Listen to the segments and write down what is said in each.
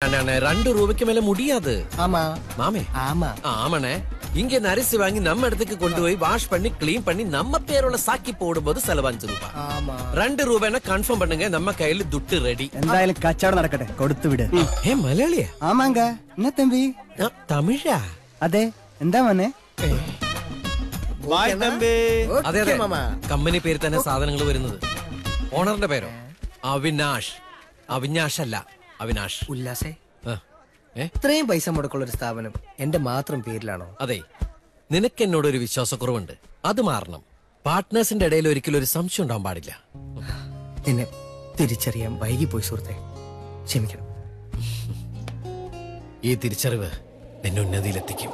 அண்ணா, அண்ணா, ரெண்டு ரூபாய்க்கு மேல முடியாது ஆமா மாமே ஆமா ஆமாண்ணே இங்க இந்த அரிசி வாங்கி நம்ம இடத்துக்கு கொண்டு போய் வாஷ் பண்ணி க்ளீன் பண்ணி நம்ம பேரோட சாக்கி போடும்போது செலவு அஞ்சு ரூபாய் ஆமா ரெண்டு ரூபாய்னா கன்ஃபார்ம் பண்ணுங்க நம்ம கையில துட்டு ரெடி എന്തായാലും കച്ചവടം നടക്കട്ടെ കൊടുത്തു വിട് ஏ மலையாளியா ആമാങ്ക എന്നാ തമ്പി ஆ, தமிழா അതെ എന്താ മോനെ ബായ് തമ്പി അതെ അതെ മാമ കമ്പനി പേര് തന്നെ സാധനങ്ങൾ വരുന്നത് ഓണറിന്റെ പേരോ അവിനാഷ് അവിനാഷ് അല്ല അവിനാഷ് ഉല്ലാസേ ആ. ഏ ഇത്രയും പൈസ മുടക്കുള്ള ഒരു സ്ഥാപനം എന്റെ മാത്രം പേരിലാണോ അതെ നിനക്ക് എന്നോട് ഒരു വിശ്വാസക്കുറവുണ്ട് അത് മാറണം പാർട്ട്നേഴ്സിന്റെ ഇടയിൽ ഒരിക്കലും ഒരു സംശയം ഉണ്ടാവാൻ പാടില്ല നിന്നെ തിരിച്ചറിയാൻ വൈകിപ്പോയി സുഹൃത്തെ ക്ഷമിക്കണം ഈ തിരിച്ചറിവ് എന്നെ ഉന്നതിയിലെത്തിക്കും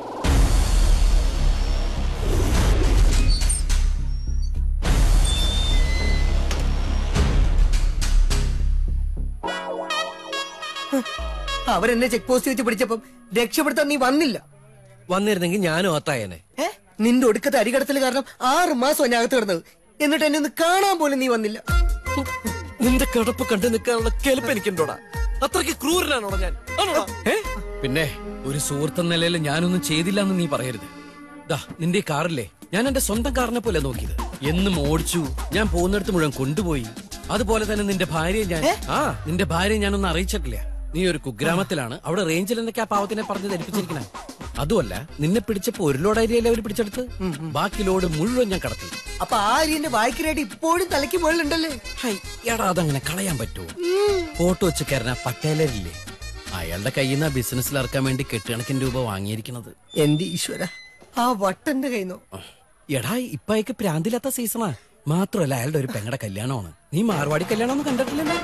അവരെന്നെ ചെക്ക് പോസ്റ്റ് വെച്ച് പിടിച്ചപ്പം രക്ഷപ്പെടുത്താൻ നീ വന്നില്ല വന്നിരുന്നെങ്കിൽ ഞാനും ഒത്തായനെ ഏ നിന്റെ ഒടുക്കത്തെ അരികടത്തൽ കാരണം ആറ് മാസം ഞാൻ അകത്ത് കിടന്നത് എന്നിട്ട് എന്നെ ഒന്ന് കാണാൻ പോലും നീ വന്നില്ല നിന്റെ കിടപ്പ് കണ്ടു നിൽക്കാനുള്ള കെൽപ്പ് എനിക്കുണ്ടോടാ അത്രയ്ക്ക് ക്രൂരനാണോടാ ഞാൻ ആണോടാ? ഏ? പിന്നെ ഒരു സുഹൃത്ത് നിലയിൽ ഞാനൊന്നും ചെയ്തില്ല എന്ന് നീ പറയരുത് ദാ നിന്റെ ഈ കാറില്ലേ ഞാൻ എന്റെ സ്വന്തം കാറിനെ പോലെ നോക്കിയത് എന്നും ഓടിച്ചു ഞാൻ പോകുന്നിടത്ത് മുഴുവൻ കൊണ്ടുപോയി അതുപോലെ തന്നെ നിന്റെ ഭാര്യയെ ഞാൻ ആ നിന്റെ ഭാര്യയെ ഞാനൊന്നും അറിയിച്ചിട്ടില്ല നീ ഒരു കുഗ്രാമത്തിലാണ് അവിടെ റേഞ്ചിൽ എന്നൊക്കെ ആ പാവത്തിനെ പറഞ്ഞ് ധരിപ്പിച്ചിരിക്കണേ അതുമല്ല നിന്നെ പിടിച്ചപ്പോ ഒരു ലോഡ് അരിയല്ലേ അവർ പിടിച്ചെടുത്ത് ബാക്കി ലോഡ് മുഴുവൻ ഞാൻ കടത്തി അപ്പൊ ആ അരിയന്റെ വായിക്കനായിട്ട് ഇപ്പോഴും തലയ്ക്ക് മുകളിലുണ്ടല്ലേ ഹൈ, എടാ അതങ്ങനെ കളയാൻ പറ്റുമോ ഫോട്ടോ വെച്ച് കയറുന്ന പട്ടേലരില്ലേ അയാളുടെ കയ്യിൽ നിന്ന് ബിസിനസ്സിൽ ഇറക്കാൻ വേണ്ടി കെട്ടുകണക്കിന് രൂപ വാങ്ങിയിരിക്കണത് എന്റെ ഈശ്വര ആ വട്ടന്റെ കയ്യിന്നോ എടാ ഇപ്പൊ അയക്ക് പ്രാന്തില്ലാത്ത സീസണാ മാത്രമല്ല അയാളുടെ ഒരു പെങ്ങടെ കല്യാണമാണ് നീ മാർവാടി കല്യാണം ഒന്നും കണ്ടിട്ടില്ലല്ലോ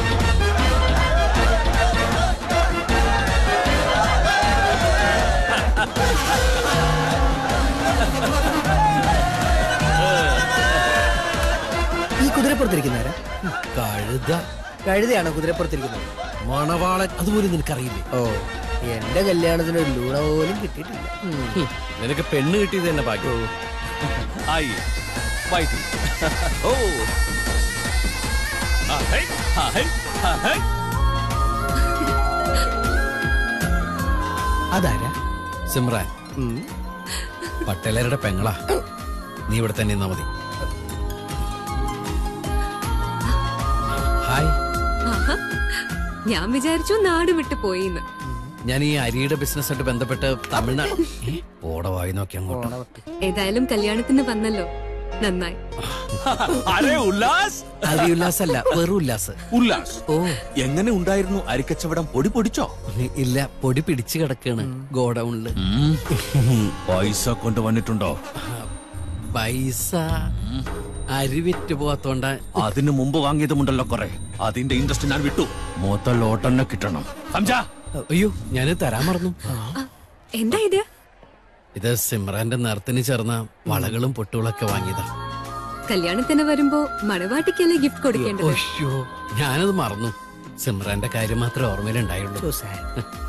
ഈ കുതിരപ്പുറത്തിരിക്കുന്നവരാ കഴുത കഴുതയാണോ കുതിരപ്പുറത്തിരിക്കുന്നത് മണവാളൻ അതുപോലും നിനക്കറിയില്ലേ ഓ എന്റെ കല്യാണത്തിന് ഒരു ലൂണ പോലും കിട്ടിയിട്ടില്ല ഉം. ഹും, നിനക്ക് പെണ്ണ് കിട്ടിയത് തന്നെ ഭാഗ്യം ആയി വൈകി ഓ ആ, ഹൈ, ആ, ഹൈ, ആ, ഹൈ. അതാരാ സിമ്രാൻ ഉം. പട്ടേലരുടെ പെങ്ങളാ നീ ഇവിടെ തന്നെ നിന്നാ മതി ഹായ് ആഹാ. ഞാൻ വിചാരിച്ചു നാട് വിട്ടു പോയിന്ന് ഞാൻ ഈ അരിയുടെ ബിസിനസ്സായിട്ട് ബന്ധപ്പെട്ട് തമിഴ്നാട് ഏ? ഓടവായി നോക്കി അങ്ങോട്ട് ഏതായാലും കല്യാണത്തിന് വന്നല്ലോ നന്നായി അരേ ഉല്ലാസ് അരി ഉല്ലാസല്ല വെറു ഉല്ലാസ് ഉല്ലാസ് ഓ എങ്ങനെ ഉണ്ടായിരുന്നു അരിക്കച്ചവടം പൊടി പൊടിച്ചോ ഇല്ല പൊടി പിടിച്ചു കിടക്കാണ് ഗോഡൌണില് പൈസ കൊണ്ടുവന്നിട്ടുണ്ടോ പൈസ അരി വിറ്റ് പോവാത്തോണ്ട അതിനു മുമ്പ് വാങ്ങിയതുമുണ്ടല്ലോ കുറെ അതിന്റെ ഇൻട്രസ്റ്റ് ഞാൻ വിട്ടു മൊത്തം ലോട്ടന്നെ കിട്ടണം സംജാ അയ്യോ ഞാന് തരാൻ മറന്നു ആ, എന്താ ഇത് ഇത് സിമ്രാന്റെ നിറത്തിന് ചേർന്ന വളകളും പൊട്ടുകളൊക്കെ വാങ്ങിയതാ കല്യാണത്തിന് വരുമ്പോ മണവാട്ടിക്കല്ലേ ഗിഫ്റ്റ് കൊടുക്കേണ്ടത് ഒയ്യോ ഞാനത് മറന്നു സിമ്രാന്റെ കാര്യം മാത്രമേ ഓർമ്മയിലുണ്ടായുള്ളൂ So sad.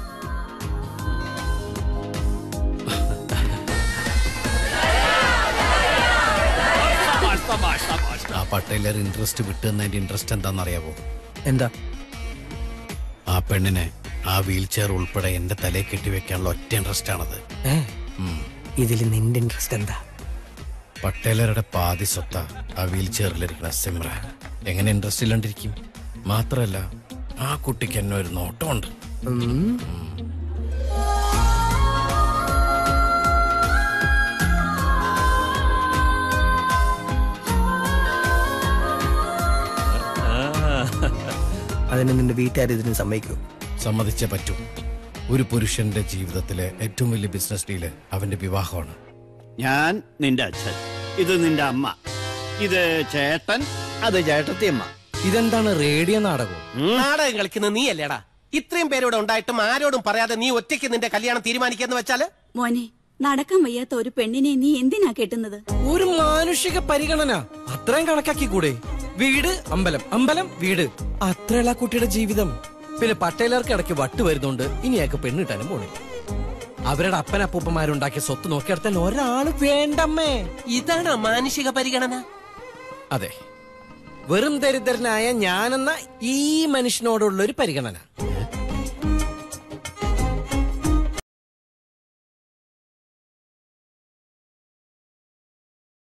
ആ പട്ടേലർ ഇൻട്രസ്റ്റ് വിട്ടുന്നതിന്റെ ഇൻട്രസ്റ്റ് എന്താണെന്നറിയാവോ എന്താ ആ പെണ്ണിനെ ആ വീൽ ചെയർ ഉൾപ്പെടെ എന്റെ തലയിൽ കെട്ടിവെക്കാനുള്ള ഒറ്റ ഇൻട്രസ്റ്റ് ആണത് ഏ ഉം. ഇതിൽ നിന്റെ ഇൻട്രസ്റ്റ് എന്താ പട്ടേലരുടെ പാതി സ്വത്ത ആ വീൽ ചെയറിലിരിക്കുന്ന സിമ്രാൻ എങ്ങനെ ഇൻട്രസ്റ്റ് ഇല്ലാണ്ടിരിക്കും മാത്രല്ല ആ കുട്ടിക്ക് എന്നെ ഒരു നോട്ടമുണ്ട് ഉം. അതിന് നിന്റെ വീട്ടുകാർ ഇതിന് സമ്മതിക്കൂ സമ്മതിച്ചേ പറ്റൂ ഒരു പുരുഷന്റെ ജീവിതത്തിലെ ഏറ്റവും വലിയ ബിസിനസ് ഡീല് അവന്റെ വിവാഹമാണ് ഞാൻ നിന്റെ അച്ഛൻ ഇത് നിന്റെ അമ്മ ഇത് ചേട്ടൻ അത് ചേട്ടത്തിയമ്മ ഇതെന്താണ് റേഡിയോ നാടകവും നാടകം കളിക്കുന്ന നീ അല്ലേടാ ഇത്രയും പേരോട് ഉണ്ടായിട്ടും ആരോടും പറയാതെ നീ ഒറ്റയ്ക്ക് നിന്റെ കല്യാണം തീരുമാനിക്കാന്ന് വെച്ചാല് മോനെ നടക്കാൻ വയ്യാത്ത ഒരു പെണ്ണിനെ നീ എന്തിനാ കെട്ടുന്നത് ഒരു മാനുഷിക പരിഗണന അത്രയും കണക്കാക്കി കൂടെ വീട് അമ്പലം അമ്പലം വീട് അത്രയുള്ള കുട്ടിയുടെ ജീവിതം പിന്നെ പട്ടേലർക്ക് ഇടയ്ക്ക് വട്ട് വരുന്നുണ്ട് ഇനി അയാൾക്ക് പെണ്ണിട്ടാനും പോണു അവരുടെ അപ്പൻ അപ്പൂപ്പന്മാരുണ്ടാക്കിയ സ്വത്ത് നോക്കിയെടുത്താൽ ഒരാള് വേണ്ടമ്മേ ഇതാണ് മാനുഷിക പരിഗണന അതെ വെറും ദരിദ്രനായ ഞാനെന്ന ഈ മനുഷ്യനോടുള്ള ഒരു പരിഗണന